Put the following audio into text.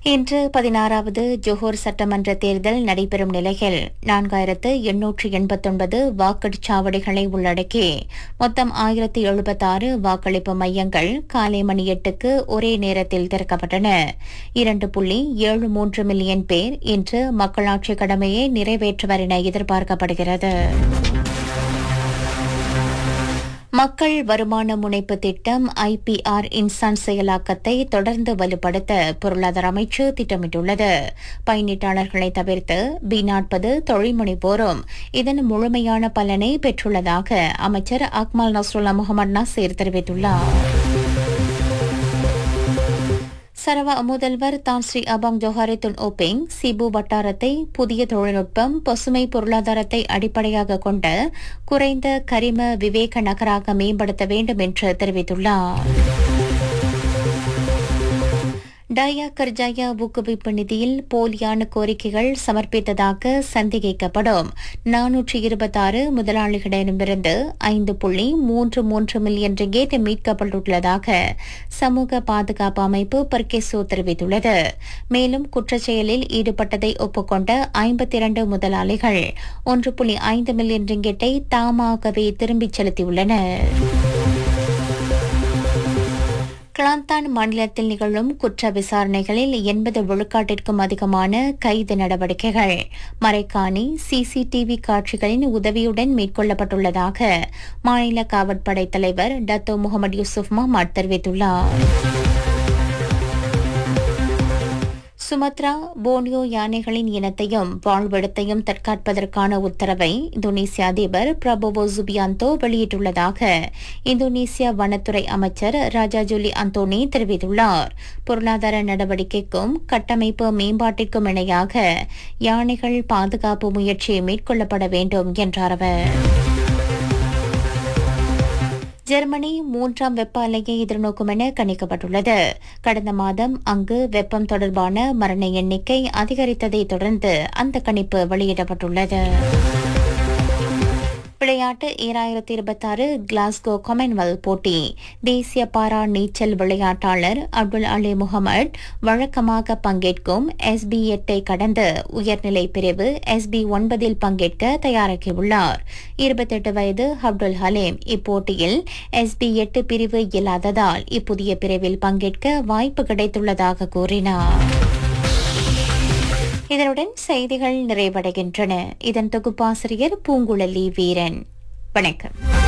இன்று பதினாறாவது ஜோஹர் சட்டமன்ற தேர்தல் நடைபெறும் நிலையில் நான்காயிரத்து எண்ணூற்று எண்பத்தொன்பது வாக்குச்சாவடிகளை உள்ளடக்கி மொத்தம் ஆயிரத்து எழுபத்தாறு வாக்களிப்பு மையங்கள் காலை மணி எட்டுக்கு ஒரே நேரத்தில் திறக்கப்பட்டன இரண்டு புள்ளி ஏழு மூன்று மில்லியன் பேர் இன்று மக்களாட்சி கடமையை நிறைவேற்றுவர் என எதிர்பார்க்கப்படுகிறது மக்கள் வருமான முனைப்பு திட்டம் ஐபிஆர் இன்சான் செயலாக்கத்தை தொடர்ந்து வலுப்படுத்த பொருளாதார அமைச்சு திட்டமிட்டுள்ளது பயனீட்டாளர்களை தவிர்த்து பி நாற்பது தொழில் முனைவோரும் இதன் முழுமையான பலனை பெற்றுள்ளதாக அமைச்சர் அக்மல் நஸ்ருல்லா முகமது நாசீர் தெரிவித்துள்ளார் சரவா முதல்வர் தான் ஸ்ரீ அபாங் ஜோஹாரித்துன் ஓபிங் சிபு வட்டாரத்தை புதிய தொழில்நுட்பம் பசுமை பொருளாதாரத்தை அடிப்படையாக கொண்ட குறைந்த கரிம விவேக நகராக மேம்படுத்த வேண்டும் என்று தெரிவித்துள்ளார் டயா கர்ஜாயா ஊக்குவிப்பு நிதியில் போலியான கோரிக்கைகள் சமர்ப்பித்ததாக சந்தேகிக்கப்படும் நானூற்றி இருபத்தாறு முதலாளிகளிடமிருந்து ஐந்து புள்ளி மூன்று மூன்று மில்லியன் ரிங்கேட் மீட்கப்பட்டுள்ளதாக சமூக பாதுகாப்பு அமைப்பு பர்கேசோ தெரிவித்துள்ளது மேலும் குற்றச்செயலில் ஈடுபட்டதை ஒப்புக்கொண்ட ஐம்பத்தி இரண்டு முதலாளிகள் ஒன்று புள்ளி ஐந்து மில்லியன் ரிங்கெட்டை தாமாகவே திரும்பிச் செலுத்தியுள்ளனர் கிளாந்தான் மாநிலத்தில் நிகழும் குற்ற விசாரணைகளில் எண்பது விழுக்காட்டிற்கும் அதிகமான கைது நடவடிக்கைகள் மறைக்காணி சிசிடிவி காட்சிகளின் உதவியுடன் மேற்கொள்ளப்பட்டுள்ளதாக மாநில காவற்படை தலைவர் டத்தோ முகமது யூசுப் மஹ்மத் தெரிவித்துள்ளார் சுமத்ரா போனியோ யானைகளின் இனத்தையும் வாழ்விடத்தையும் தற்காப்பதற்கான உத்தரவை இந்தோனேசிய அதிபர் பிரபோவோ சுபியாந்தோ வெளியிட்டுள்ளதாக இந்தோனேசிய வனத்துறை அமைச்சர் ராஜா ஜூலி அந்தோனி தெரிவித்துள்ளார் பொருளாதார நடவடிக்கைக்கும் கட்டமைப்பு மேம்பாட்டிற்கும் இணையாக யானைகள் பாதுகாப்பு முயற்சி மேற்கொள்ளப்பட வேண்டும் என்றார் அவர் ஜெர்மனி மூன்றாம் வெப்ப அலையை எதிர்நோக்கும் என கணிக்கப்பட்டுள்ளது கடந்த மாதம் அங்கு வெப்பம் தொடர்பான மரண எண்ணிக்கை அதிகரித்ததை தொடர்ந்து அந்த கணிப்பு வெளியிடப்பட்டுள்ளது விளையாட்டு ஈராயிரத்தி இருபத்தாறு கிளாஸ்கோ காமன்வெல்த் போட்டி தேசிய பாரா நீச்சல் விளையாட்டாளர் அப்துல் அலி முகமது வழக்கமாக பங்கேற்கும் எஸ்பி எட்டை கடந்து உயர்நிலை பிரிவு எஸ்பி ஒன்பதில் பங்கேற்க தயாராகியுள்ளார் இருபத்தெட்டு வயது அப்துல் ஹலீம் இப்போட்டியில் எஸ்பி எட்டு பிரிவு இல்லாததால் இப்புதிய பிரிவில் பங்கேற்க வாய்ப்பு கிடைத்துள்ளதாக கூறினார் இதனுடன் செய்திகள் நிறைவடைகின்றன இதன் தொகுப்பாசிரியர் பூங்குழலி வீரன் வணக்கம்